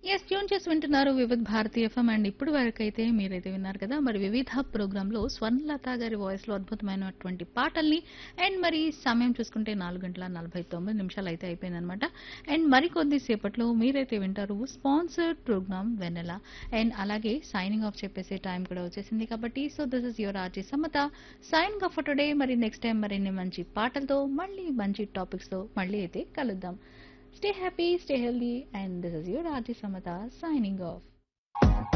Yes tune చేసి వింటున్నారు Vividh Bharati FM and ఇప్పుడు వరకు అయితే మీరైతే విన్నారు కదా మరి వివిధ ప్రోగ్రామ్ లో స్వర్ణలత గారి వాయిస్ లో అద్భుతమైనటువంటి పాటల్ని అండ్ మరి సమయం చూసుకుంటే నాలుగు గంటల నలభై తొమ్మిది నిమిషాలు అయితే అయిపోయిందనమాట అండ్ మరికొద్ది సేపట్లో మీరైతే వింటారు స్పాన్సర్డ్ ప్రోగ్రామ్ వెన్నెల అండ్ అలాగే సైనింగ్ ఆఫ్ చెప్పేసే టైం కూడా వచ్చేసింది కాబట్టి so this is your RJ Samatha signing off today మరి నెక్స్ట్ టైం మరిన్ని మంచి పాటలతో మళ్ళీ మంచి టాపిక్స్ తో మళ్ళీ అయితే కలుద్దాం Stay happy, stay healthy, and this is your Raji Samata signing off.